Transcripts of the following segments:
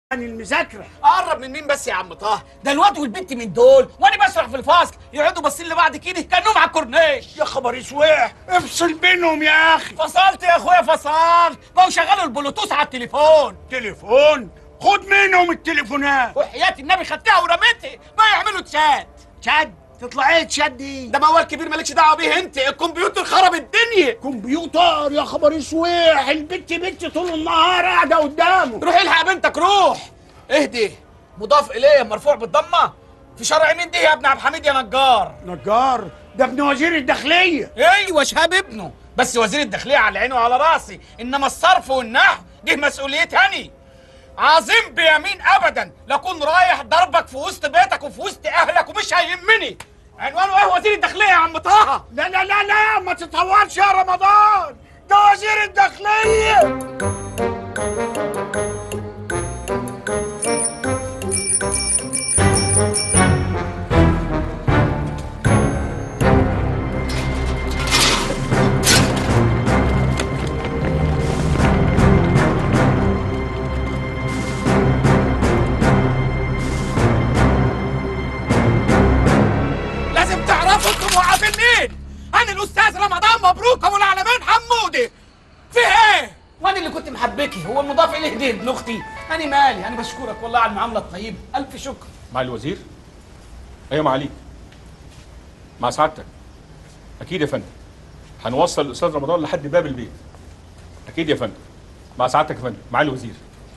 عن المذاكرة اقرب من مين بس يا عم طه ده الواد والبنت من دول وانا بشرح في الفصل يقعدوا باصين لبعض كده كانهم على الكورنيش يا خبر اسوح افصل بينهم يا اخي فصلت يا اخويا فصلت بقوا شغلوا البلوتوث على التليفون تليفون خد منهم التليفونات وحياة النبي خدتها ورميتها ما يعملوا تشات شد تطلع ايه تشد دي ده موال كبير مالكش دعوه بيه انت الكمبيوتر خرب الدنيا كمبيوتر يا خبر اسوح البت بنت طول النهار قاعدة قدامه روح الحق بنتك روح اهدي مضاف اليه مرفوع بالضمه في شرع مين دي يا ابن عبد الحميد يا نجار نجار ده ابن وزير الداخلية ايوه شهاب ابنه بس وزير الداخليه على عيني وعلى راسي انما الصرف والنحو دي مسؤوليتي هني عظيم بيمين ابدا لكون رايح ضربك في وسط بيتك وفي وسط اهلك ومش هيهمني عنوانه ايه وزير الداخليه يا عم طه لا لا لا لا ما تطولش يا رمضان ده وزير الداخلية لازم تعرفوا انتم واقفين مين انا الاستاذ رمضان مبروك ابو العالمين حمودي في ايه وانا اللي كنت محبكي هو المضاف اليه دي ابن اختي انا مالي انا بشكرك والله على المعامله الطيبه الف شكر مع الوزير ايوه معاليك مع سعادتك اكيد يا فندم هنوصل الاستاذ رمضان لحد باب البيت اكيد يا فندم مع سعادتك يا فندم مع الوزير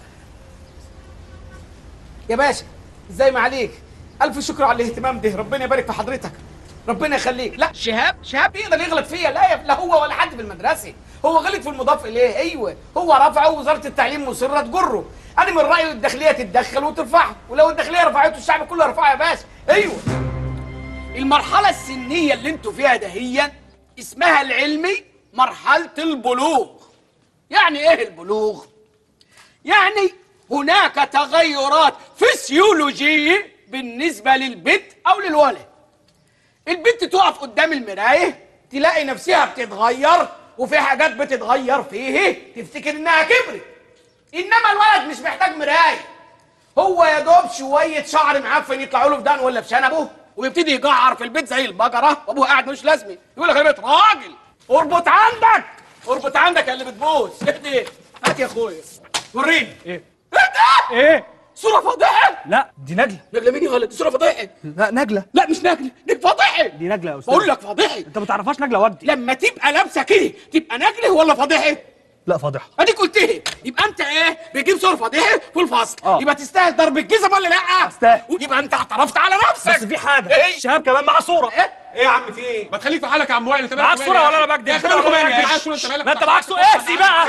يا باشا ازاي ما عليك الف شكر على الاهتمام ده ربنا يبارك في حضرتك ربنا يخليك لا شهاب شهاب يقدر يغلط فيا لا يا لا هو ولا حد في المدرسه هو غلط في المضاف اليه ايوه هو رفعه ووزاره التعليم مصره تجره انا من رايي الداخليه تتدخل وترفعه ولو الداخليه رفعته الشعب كله يرفعه يا باشا ايوه المرحله السنيه اللي انتوا فيها دهيا اسمها العلمي مرحله البلوغ يعني ايه البلوغ يعني هناك تغيرات فسيولوجية بالنسبة للبنت أو للولد البنت تقف قدام المراية تلاقي نفسها بتتغير وفي حاجات بتتغير فيه تفتكر إنها كبرت إنما الولد مش محتاج مراية هو يا دوب شوية شعر معفن يطلعوا له في دقن ولا في شنبه ويبتدي يجعر في البيت زي البقرة وأبوه قاعد ملوش لازمة يقول لك أنا بقيت راجل اربط عندك اربط عندك يا اللي بتبوس اهدي هات يا أخويا وريني ايه ايه ده؟ ايه صورة فضيحة لا دي نجله نجلة مين يا ولد؟ دي صورة فضيحة لا نجله لا مش نجلة دي فضيحة دي نجله يا استاذ بقول لك فضيحة انت ما تعرفهاش نجله ودي لما تبقى لابسة كده تبقى نجلة ولا فضيحة؟ لا فاضحه اديك قلت لي يبقى انت ايه بتجيب صورة فضيحة في الفصل اه. يبقى تستاهل ضرب الجزم ولا لا؟ استاهل. ويبقى انت اعترفت على نفسك بس في حاجه ايه؟ شهاب كمان معاه صوره ايه؟ ايه يا عم في ايه؟ ما تخليك في حالك يا عم وائل انت معاك صوره ولا انا بكدب يا اخي مالكم مالك معاك صوره انت مالك لا انت معاك صوره اهزي بقى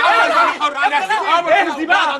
اهزي بقى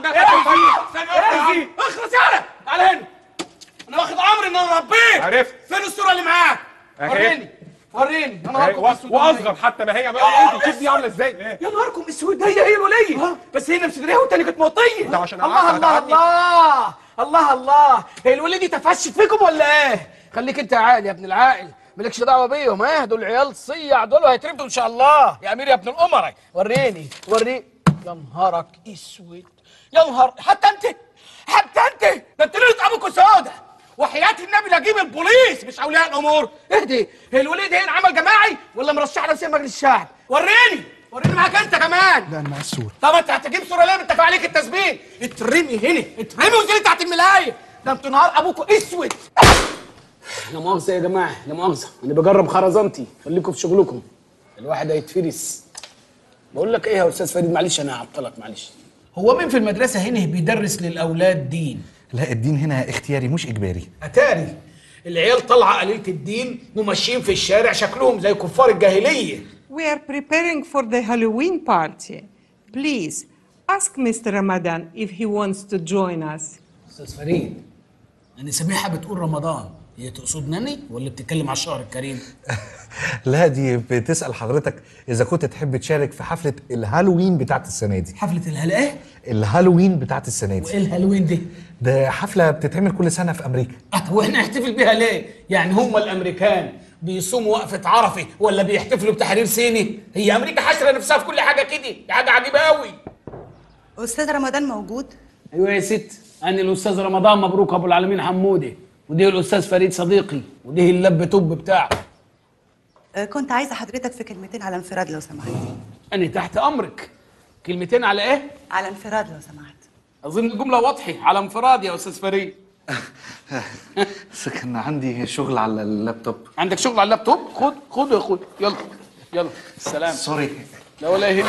اهزي اخلص يالا تعال هنا انا واخد امر ان انا اربيك عرفت فين الصورة اللي معاك؟ اهي. وريني وريني يا نهاركم اسود واصغر حتى ما هي انت شوف دي عامله ازاي يا نهاركم اسود هي هي الوليه بس هي نفس صدرها والتاني كانت مطيه ده عشان الله قعدت الله هتعدي. الله الله الله هي الوليه دي تفشت فيكم ولا ايه؟ خليك انت عاقل يا ابن العاقل مالكش دعوه بيهم ها دول عيال صيع دول هيتربوا ان شاء الله يا امير يا ابن الامراء وريني وريني يا نهارك اسود يا نهار حتى انت حتى انت ده انت ليله ابوك سودا وحياة النبي لا اجيب البوليس مش اولياء الامور اهدي هي الوليه دي هنا عمل جماعي ولا مرشح نفسها مجلس الشعب وريني وريني معاك انت كمان لا انا معايا الصوره طب انت هتجيب صوره ليه متفق عليك التثبيت اترمي هنا اترمي وانزلي تحت الملايه ده انتوا نهار ابوكوا اسود لا مؤاخذة يا جماعة لا مؤاخذة أنا بجرب خرزانتي خليكم في شغلكم الواحد هيتفرس بقول لك إيه يا أستاذ فريد معلش أنا هعطلك معلش هو مين في المدرسه هنا بيدرس للاولاد دين لا الدين هنا اختياري مش اجباري اتاري العيال طالعه قليله الدين وماشيين في الشارع شكلهم زي كفار الجاهليه We are preparing for the Halloween party. Please ask Mr. Ramadan if he wants to join us. استاذ فريد انا سامعها بتقول رمضان هي تقصدني ولا بتتكلم على الشهر الكريم لا دي بتسال حضرتك اذا كنت تحب تشارك في حفله الهالوين بتاعت السنه دي حفله الهلا ايه الهالوين بتاعت السنه دي وايه الهالوين دي ده حفله بتتعمل كل سنه في امريكا آه، طب واحنا نحتفل بيها ليه؟ يعني هم الامريكان بيصوموا وقفه عرفه ولا بيحتفلوا بتحرير صيني؟ هي امريكا حاشره نفسها في كل حاجه كده، دي حاجه عجيبه قوي. أستاذ رمضان موجود؟ ايوه يا ست انا الاستاذ رمضان مبروك ابو العالمين حمودي ودي الاستاذ فريد صديقي ودي اللب توب بتاعه آه، كنت عايزة حضرتك في كلمتين على انفراد لو سمحت انا تحت امرك كلمتين على ايه على انفراد لو سمحت اظن الجمله واضحه على انفراد يا استاذ فريد بس كان عندي شغل على اللابتوب عندك شغل على اللابتوب خد خد يا اخوي يلا يلا السلام سوري لا ولا يهمك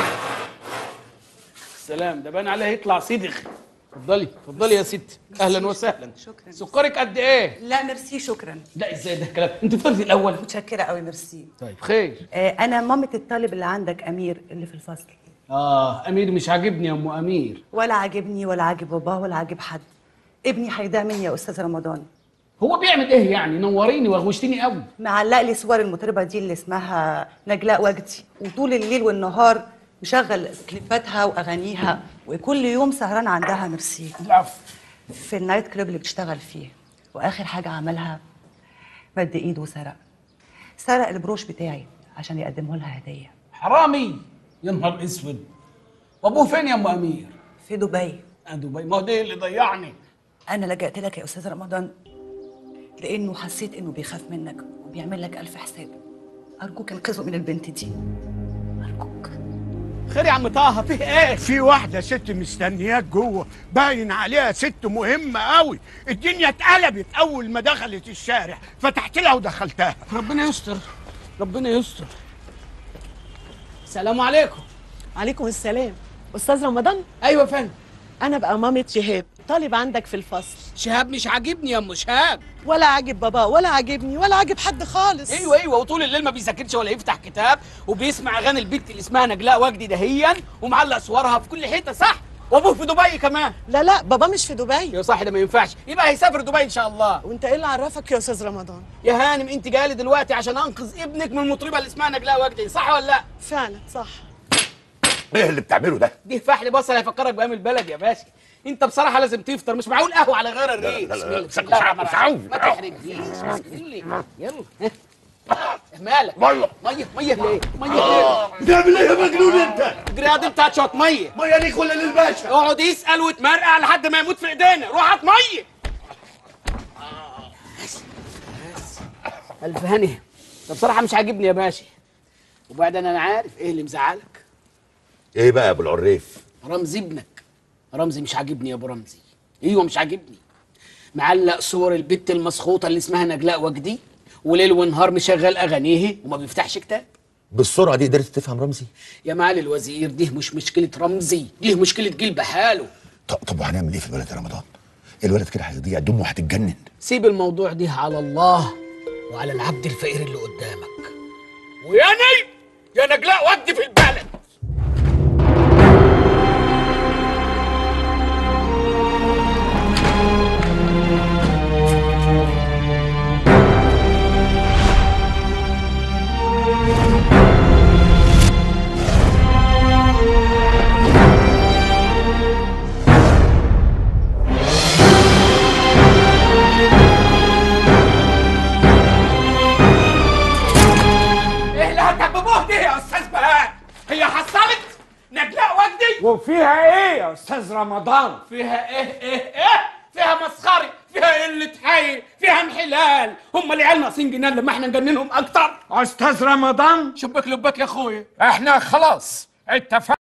السلام ده باين عليه يطلع صدغ اتفضلي اتفضلي يا ستي اهلا وسهلا شكراً. سكرك قد ايه لا ميرسي شكرا لا ازاي ده الكلام انت فطرتي الاول متشكرة قوي ميرسي طيب خير آه، أنا مامة الطالب اللي عندك أمير اللي في الفصل اه امير مش عاجبني يا ام امير ولا عاجبني ولا عاجب باباه ولا عاجب حد ابني هيضيع مني يا أستاذ رمضان هو بيعمل ايه يعني نوريني وغوشتني قوي معلق لي صور المطربة دي اللي اسمها نجلاء وجدي وطول الليل والنهار مشغل كليباتها وأغانيها وكل يوم سهران عندها ميرسي العفو في النايت كلوب اللي بتشتغل فيه واخر حاجه عملها مد ايده وسرق سرق البروش بتاعي عشان يقدمه لها هديه حرامي يا نهار اسود وابوه فين يا ام امير في دبي آه، دبي ما هو ده اللي ضيعني انا لجأت لك يا استاذ رمضان لانه حسيت انه بيخاف منك وبيعمل لك الف حساب ارجوك انقذه من البنت دي ارجوك خير يا عم طه فيه ايه في واحدة ست مستنياك جوه باين عليها ست مهمة قوي الدنيا اتقلبت أول ما دخلت الشارع فتحت لها ودخلتها ربنا يستر ربنا يستر السلام عليكم عليكم السلام استاذ رمضان ايوه يا فندم انا بقى مامة شهاب طالب عندك في الفصل شهاب مش عاجبني يا ام شهاب ولا عاجب بابا ولا عاجبني ولا عاجب حد خالص ايوه ايوه وطول الليل ما بيذاكرش ولا يفتح كتاب وبيسمع اغاني البنت اللي اسمها نجلاء وجدي دهيا ومعلق صورها في كل حته صح وابوه في دبي كمان لا لا بابا مش في دبي يا صاحبي ده ما ينفعش يبقى هيسافر دبي ان شاء الله وانت ايه اللي عرفك يا استاذ رمضان يا هانم انت جايه لي دلوقتي عشان انقذ ابنك من المطربه اللي اسمها نجلاء وجدي صح ولا لا فعلا صح ايه اللي بتعمله ده؟ دي فحل بصل هيفكرك بايام البلد يا باشا انت بصراحه لازم تفطر مش معقول قهوه على غير الريق لا، لا، بسم لا، الله، بسم مش الله عاوز، الرحمن مش عاوز. الرحيم. ما تحرجنيش بسم الله يلا ها. مالك ميه ميه ميه ليه ميه ليه بتعمل ايه يا مجنون انت؟ جراد انت هات شويه ميه ميه ليك ولا للباشا؟ اقعد يسال وتمرقع لحد ما يموت في ايدينا روح هات ميه الف هني ده بصراحه مش عاجبني يا باشا وبعدين انا عارف ايه اللي مزعلك ايه بقى يا ابو العريف؟ رمزي ابنك رمزي مش عاجبني يا ابو رمزي ايوه مش عاجبني معلق صور البت المسخوطه اللي اسمها نجلاء وجدي وليل ونهار مشغل اغانيه وما بيفتحش كتاب بالسرعة دي قدرت تفهم رمزي؟ يا معالي الوزير دي مش مشكله رمزي دي مشكله جيل بحاله طب طب وهنعمل ايه في الولد يا رمضان؟ الولد كده هيضيع دمه هتتجنن سيب الموضوع ده على الله وعلى العبد الفقير اللي قدامك وياني يا نجلاء ودي في البلد ايه اللي هتكببوه دي يا استاذ بهاء هي حصلت نجلاء وجدي وفيها ايه يا استاذ رمضان فيها ايه ايه ايه فيها مسخري فيها قلة حي فيها انحلال هم العيال ناقصين جنان لما احنا نجننهم اكتر استاذ رمضان شبك لبك يا اخويا احنا خلاص اتفقنا